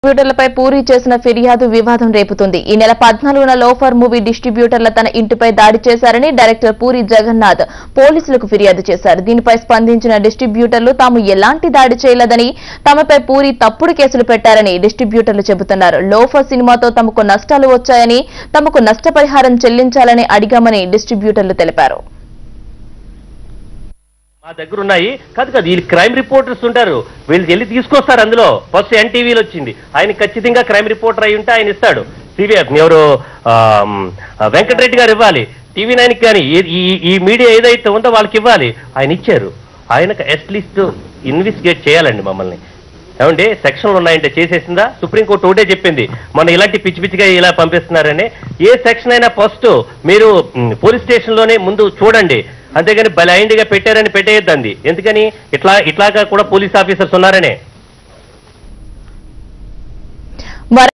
డిస్ట్రిబ్యూటర్లపై పూరి చేసిన ఫిర్యాదు వివాదం రేపుతుంది ఈ నెల పద్నాలుగున లోఫర్ మూవీ డిస్ట్రిబ్యూటర్ల తన ఇంటిపై దాడి చేశారని డైరెక్టర్ పూరి జగన్నాథ్ పోలీసులకు ఫిర్యాదు చేశారు దీనిపై స్పందించిన డిస్ట్రిబ్యూటర్లు తాము ఎలాంటి దాడి చేయలేదని తమపై పూరి తప్పుడు కేసులు పెట్టారని డిస్ట్రిబ్యూటర్లు చెబుతున్నారు లోఫర్ సినిమాతో తమకు నష్టాలు వచ్చాయని తమకు నష్టపరిహారం చెల్లించాలని అడిగామని డిస్ట్రిబ్యూటర్లు తెలిపారు మా దగ్గర ఉన్నాయి కాదు కాదు వీళ్ళు క్రైమ్ రిపోర్టర్స్ ఉంటారు వీళ్ళు వెళ్ళి తీసుకొస్తారు అందులో ఫస్ట్ ఎన్టీవీలో వచ్చింది ఆయన ఖచ్చితంగా క్రైమ్ రిపోర్టర్ అయి ఉంటే ఆయన ఇస్తాడు సిబిఎఫ్ ఎవరు ఆమ్, ఆ, వెంకటరెడ్డి గారు ఇవ్వాలి టీవీ నైన్కి కానీ ఈ- ఈ ఈ మీడియా ఏదైతే ఉందో వాళ్ళకి ఇవ్వాలి ఆయన ఇచ్చారు ఆయనకు అట్లీస్ట్ ఇన్వెస్టిగేట్ చేయాలండి మమ్మల్ని ఏమండి సెక్షన్లు ఉన్నాయంటే చేసేసిందా సుప్రీంకోర్టు ఒకటే చెప్పింది మన ఇలాంటి పిచ్చి పిచ్చిగా ఇలా పంపిస్తున్నారని ఏ సెక్షన్ అయినా ఫస్ట్ మీరు మ్, పోలీస్ స్టేషన్లోనే ముందు చూడండి అంతేగాని బ్లైండ్గా పెట్టారని పెట్టేయద్దండి ఎందుకని ఇట్లా ఇట్లాగా కూడా పోలీస్ ఆఫీసర్స్ ఉన్నారనే